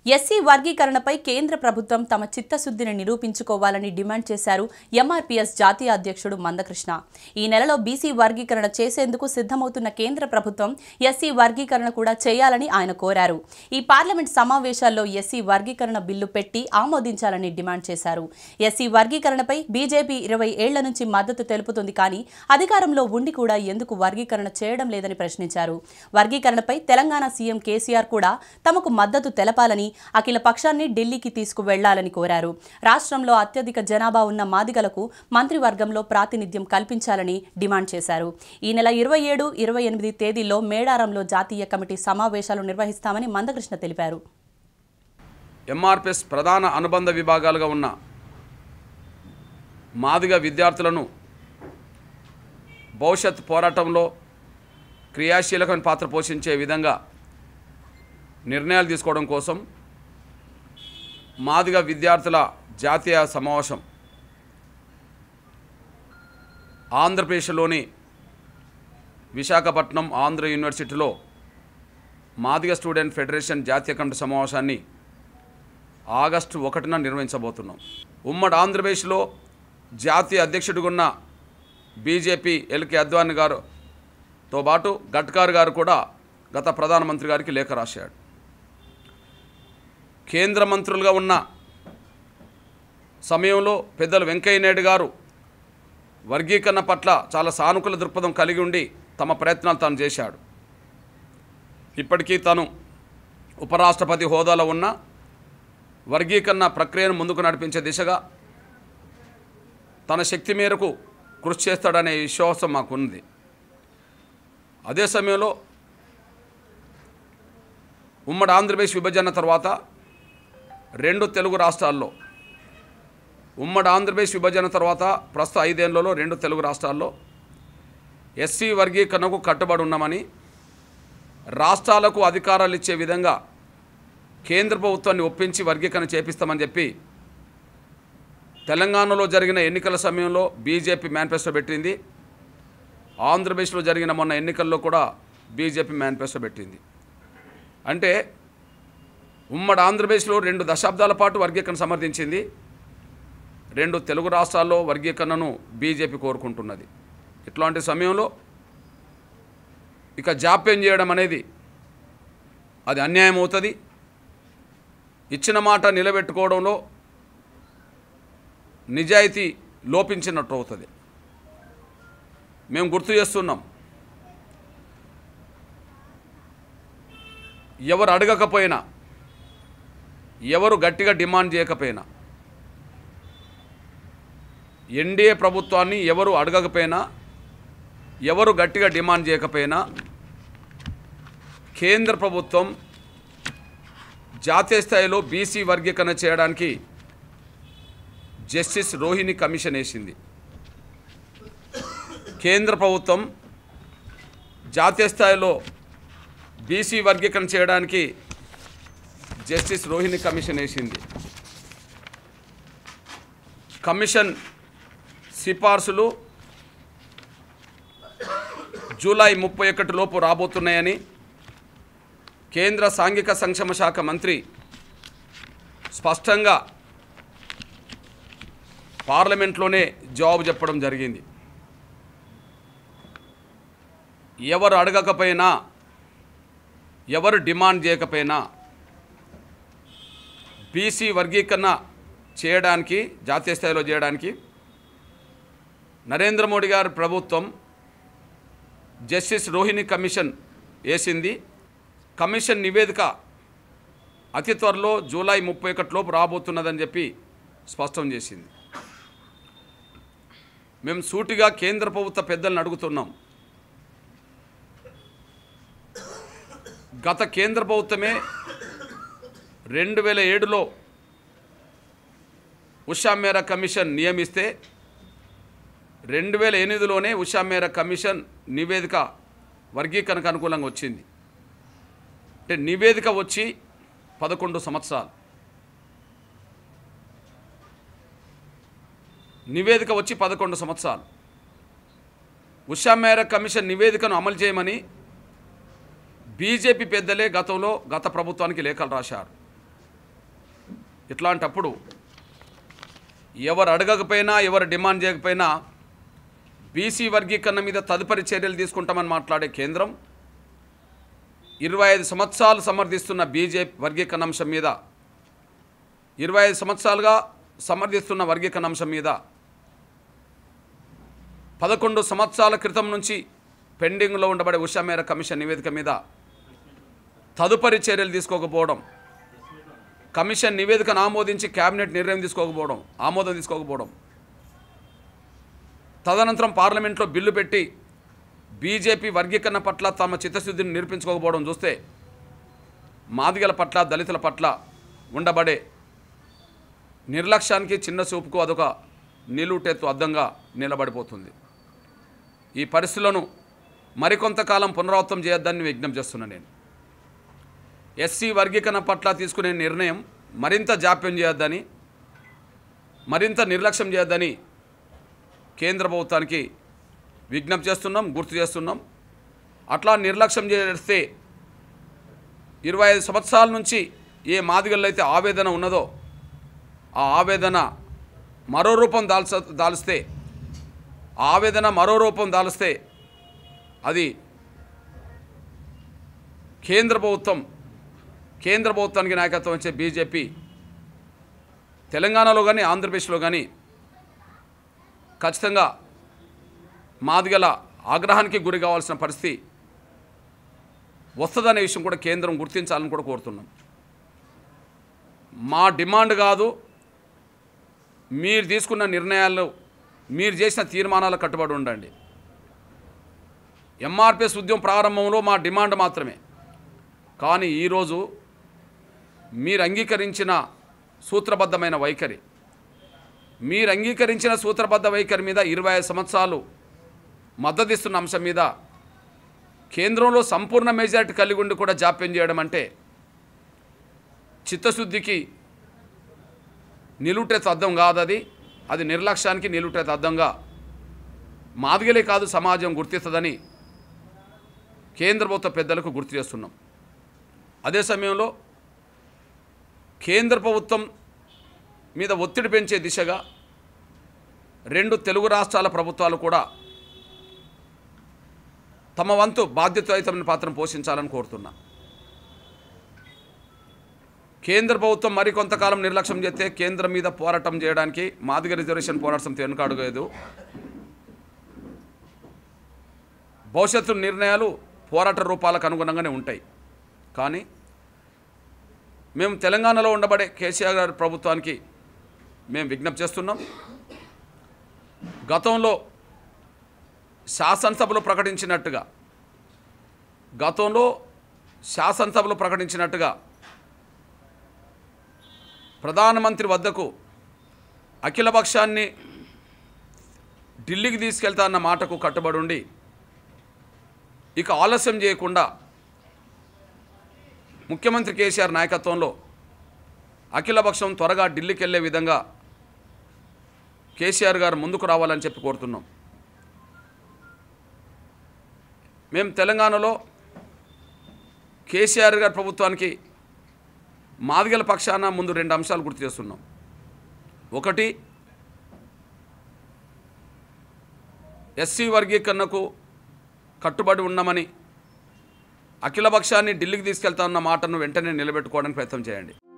SC వర్గీకరణపై కేంద్ర ప్రభుత్వం తమ చిత్తశుద్ధిని నిరూపించుకోవాలని డిమాండ్ చేశారు ఎంఆర్పీఎస్ జాతీయ అధ్యక్షుడు మందకృష్ణ ఈ నెలలో బీసీ వర్గీకరణ చేసేందుకు సిద్ధమవుతున్న కేంద్ర ప్రభుత్వం ఎస్సీ వర్గీకరణ కూడా చేయాలని ఆయన కోరారు ఈ పార్లమెంట్ సమావేశాల్లో ఎస్సీ వర్గీకరణ బిల్లు పెట్టి ఆమోదించాలని డిమాండ్ చేశారు ఎస్సీ వర్గీకరణపై బీజేపీ ఇరవై ఏళ్ల నుంచి మద్దతు తెలుపుతుంది కానీ అధికారంలో ఉండి కూడా ఎందుకు వర్గీకరణ చేయడం లేదని ప్రశ్నించారు వర్గీకరణపై తెలంగాణ సీఎం కేసీఆర్ కూడా తమకు మద్దతు తెలపాలని అఖిల పక్షాన్ని ఢిల్లీకి తీసుకువెళ్లాలని కోరారు రాష్ట్రంలో అత్యధిక జనాభా ఉన్న మాదిగలకు మంత్రివర్గంలో ప్రాతినిధ్యం కల్పించాలని డిమాండ్ చేశారు ఈ నెల ఇరవై ఏడు ఇరవై ఎనిమిది తేదీల్లో మేడారంలో జాతీయ కమిటీ సమావేశాలు నిర్వహిస్తామని మందకృష్ణ తెలిపారు ఎంఆర్పిఎస్ ప్రధాన అనుబంధ విభాగాలుగా ఉన్న మాదిగ విద్యార్థులను భవిష్యత్ పోరాటంలో క్రియాశీలకమైన పాత్ర పోషించే విధంగా నిర్ణయాలు తీసుకోవడం కోసం మాదిగ విద్యార్థుల జాతీయ సమావేశం ఆంధ్రప్రదేశ్లోని విశాఖపట్నం ఆంధ్ర యూనివర్సిటీలో మాదిగ స్టూడెంట్ ఫెడరేషన్ జాతీయ కమిటీ సమావేశాన్ని ఆగస్టు ఒకటిన నిర్వహించబోతున్నాం ఉమ్మడి ఆంధ్రప్రదేశ్లో జాతీయ అధ్యక్షుడిగా ఉన్న బీజేపీ ఎల్కే అద్వాని గారుతో పాటు గడ్కార్ గారు కూడా గత ప్రధానమంత్రి గారికి లేఖ రాశాడు కేంద్ర మంత్రులుగా ఉన్న సమయంలో పెద్దలు వెంకయ్య నాయుడు గారు వర్గీకరణ పట్ల చాలా సానుకూల దృక్పథం కలిగి ఉండి తమ ప్రయత్నాలు తాను చేశాడు ఇప్పటికీ తను ఉపరాష్ట్రపతి హోదాలో ఉన్న వర్గీకరణ ప్రక్రియను ముందుకు నడిపించే దిశగా తన శక్తి మేరకు కృషి చేస్తాడనే విశ్వాసం మాకున్నది అదే సమయంలో ఉమ్మడి ఆంధ్రప్రదేశ్ విభజన తర్వాత రెండు తెలుగు రాష్ట్రాల్లో ఉమ్మడి ఆంధ్రప్రదేశ్ విభజన తర్వాత ప్రస్తుత ఐదేళ్లలో రెండు తెలుగు రాష్ట్రాల్లో ఎస్సీ వర్గీకరణకు కట్టుబడి ఉన్నామని రాష్ట్రాలకు అధికారాలు ఇచ్చే విధంగా కేంద్ర ప్రభుత్వాన్ని ఒప్పించి వర్గీకరణ చేపిస్తామని చెప్పి తెలంగాణలో జరిగిన ఎన్నికల సమయంలో బీజేపీ మేనిఫెస్టో పెట్టింది ఆంధ్రప్రదేశ్లో జరిగిన మొన్న ఎన్నికల్లో కూడా బీజేపీ మేనిఫెస్టో పెట్టింది అంటే ఉమ్మడి ఆంధ్రప్రదేశ్లో రెండు దశాబ్దాల పాటు వర్గీకరణ సమర్థించింది రెండు తెలుగు రాష్ట్రాల్లో వర్గీకరణను బీజేపీ కోరుకుంటున్నది ఇట్లాంటి సమయంలో ఇక జాప్యం చేయడం అనేది అది అన్యాయం అవుతుంది ఇచ్చిన మాట నిలబెట్టుకోవడంలో నిజాయితీ లోపించినట్టు అవుతుంది మేము గుర్తు చేస్తున్నాం ఎవరు అడగకపోయినా ఎవరు గట్టిగా డిమాండ్ చేయకపోయినా ఎన్డీఏ ప్రభుత్వాన్ని ఎవరు అడగకపోయినా ఎవరు గట్టిగా డిమాండ్ చేయకపోయినా కేంద్ర ప్రభుత్వం జాతీయ స్థాయిలో బీసీ వర్గీకరణ చేయడానికి జస్టిస్ రోహిణి కమిషన్ వేసింది కేంద్ర ప్రభుత్వం జాతీయ స్థాయిలో బీసీ వర్గీకరణ చేయడానికి జస్టిస్ రోహిణి కమిషన్ వేసింది కమిషన్ సిఫార్సులు జూలై ముప్పై ఒకటి లోపు రాబోతున్నాయని కేంద్ర సాంఘిక సంక్షేమ శాఖ మంత్రి స్పష్టంగా పార్లమెంట్లోనే జవాబు చెప్పడం జరిగింది ఎవరు అడగకపోయినా ఎవరు డిమాండ్ చేయకపోయినా బీసీ వర్గీకరణ చేయడానికి జాతీయ స్థాయిలో చేయడానికి నరేంద్ర మోడీ గారి ప్రభుత్వం జస్టిస్ రోహిణి కమిషన్ వేసింది కమిషన్ నివేదిక అతి త్వరలో జూలై ముప్పై ఒకటిలోపు రాబోతున్నదని చెప్పి స్పష్టం చేసింది మేము సూటిగా కేంద్ర ప్రభుత్వ పెద్దలను అడుగుతున్నాం గత కేంద్ర ప్రభుత్వమే రెండు వేల ఏడులో ఉషా మేరా కమిషన్ నియమిస్తే రెండు వేల ఎనిమిదిలోనే ఉషా మేరా కమిషన్ నివేదిక వర్గీకరణకు అనుకూలంగా వచ్చింది అంటే నివేదిక వచ్చి పదకొండు సంవత్సరాలు నివేదిక వచ్చి పదకొండు సంవత్సరాలు ఉషా మేరా కమిషన్ నివేదికను అమలు చేయమని బీజేపీ పెద్దలే గతంలో గత ప్రభుత్వానికి లేఖలు రాశారు ఇట్లాంటప్పుడు ఎవరు అడగకపోయినా ఎవరు డిమాండ్ చేయకపోయినా బీసీ వర్గీకరణ మీద తదుపరి చర్యలు తీసుకుంటామని మాట్లాడే కేంద్రం ఇరవై ఐదు సంవత్సరాలు సమర్థిస్తున్న బీజేపీ వర్గీకరణ అంశం మీద ఇరవై ఐదు సంవత్సరాలుగా సమర్థిస్తున్న వర్గీకరణ అంశం మీద పదకొండు సంవత్సరాల క్రితం నుంచి పెండింగ్లో ఉండబడే ఉషా మేర కమిషన్ నివేదిక మీద తదుపరి చర్యలు తీసుకోకపోవడం కమిషన్ నివేదికను ఆమోదించి కేబినెట్ నిర్ణయం తీసుకోకపోవడం ఆమోదం తీసుకోకపోవడం తదనంతరం పార్లమెంట్లో బిల్లు పెట్టి బీజేపీ వర్గీకరణ పట్ల తమ చిత్తశుద్ధిని నిరూపించుకోకపోవడం చూస్తే మాదిగల పట్ల దళితుల పట్ల ఉండబడే నిర్లక్ష్యానికి చిన్న చూపుకు అదొక నిలుటెత్తు అద్దంగా నిలబడిపోతుంది ఈ పరిస్థితులను మరికొంతకాలం పునరావృతం చేయొద్దని విజ్ఞప్తి చేస్తున్నాను నేను ఎస్సీ వర్గీకరణ పట్ల తీసుకునే నిర్ణయం మరింత జాప్యం చేయొద్దని మరింత నిర్లక్ష్యం చేయొద్దని కేంద్ర ప్రభుత్వానికి విజ్ఞప్తి చేస్తున్నాం గుర్తు చేస్తున్నాం అట్లా నిర్లక్ష్యం చేస్తే ఇరవై ఐదు సంవత్సరాల నుంచి ఏ మాదిగల్లో అయితే ఆవేదన ఉన్నదో ఆ ఆవేదన మరో రూపం దాల్చ దాల్స్తే ఆ ఆవేదన మరో రూపం దాల్స్తే అది కేంద్ర ప్రభుత్వం కేంద్ర ప్రభుత్వానికి నాయకత్వం వచ్చే బీజేపీ తెలంగాణలో కానీ ఆంధ్రప్రదేశ్లో కానీ ఖచ్చితంగా మాదిగల ఆగ్రహానికి గురి కావాల్సిన పరిస్థితి వస్తుందనే విషయం కూడా కేంద్రం గుర్తించాలని కూడా కోరుతున్నాం మా డిమాండ్ కాదు మీరు తీసుకున్న నిర్ణయాలు మీరు చేసిన తీర్మానాలు కట్టుబడి ఉండండి ఎంఆర్పిఎస్ ఉద్యమం ప్రారంభంలో మా డిమాండ్ మాత్రమే కానీ ఈరోజు మీరు అంగీకరించిన సూత్రబద్ధమైన వైఖరి మీరు అంగీకరించిన సూత్రబద్ధ వైఖరి మీద ఇరవై ఐదు సంవత్సరాలు మద్దతిస్తున్న అంశం మీద కేంద్రంలో సంపూర్ణ మెజారిటీ కలిగి ఉండి కూడా జాప్యం చేయడం అంటే చిత్తశుద్ధికి నిలుటెత్ అర్థం కాదు అది అది నిర్లక్ష్యానికి నిలుటెత్ అర్థంగా మాదిగలే కాదు సమాజం గుర్తిస్తుందని కేంద్ర ప్రభుత్వ పెద్దలకు గుర్తు చేస్తున్నాం అదే సమయంలో కేంద్ర ప్రభుత్వం మీద ఒత్తిడి పెంచే దిశగా రెండు తెలుగు రాష్ట్రాల ప్రభుత్వాలు కూడా తమ వంతు బాధ్యతాయుతమైన పాత్రను పోషించాలని కోరుతున్నా కేంద్ర ప్రభుత్వం మరికొంతకాలం నిర్లక్ష్యం చేస్తే కేంద్రం మీద పోరాటం చేయడానికి మాదిగ రిజర్వేషన్ పోరాటం వెనుకాడుగలేదు భవిష్యత్తు నిర్ణయాలు పోరాట రూపాలకు అనుగుణంగానే ఉంటాయి కానీ మేము తెలంగాణలో ఉండబడే కేసీఆర్ గారి ప్రభుత్వానికి మేము విజ్ఞప్తి చేస్తున్నాం గతంలో శాసనసభలో ప్రకటించినట్టుగా గతంలో శాసనసభలో ప్రకటించినట్టుగా ప్రధానమంత్రి వద్దకు అఖిలపక్షాన్ని ఢిల్లీకి తీసుకెళ్తా అన్న మాటకు కట్టుబడి ఉండి ఇక ఆలస్యం చేయకుండా ముఖ్యమంత్రి కేసీఆర్ నాయకత్వంలో అఖిలపక్షం త్వరగా ఢిల్లీకి వెళ్ళే విధంగా కేసీఆర్ గారు ముందుకు రావాలని చెప్పి కోరుతున్నాం మేము తెలంగాణలో కేసీఆర్ గారి ప్రభుత్వానికి మాదిగల పక్షాన ముందు రెండు అంశాలు గుర్తు చేస్తున్నాం ఒకటి ఎస్సీ వర్గీకరణకు కట్టుబడి ఉన్నామని అఖిలపక్షాన్ని ఢిల్లీకి తీసుకెళ్తా ఉన్న మాటను వెంటనే నిలబెట్టుకోవడానికి ప్రయత్నం చేయండి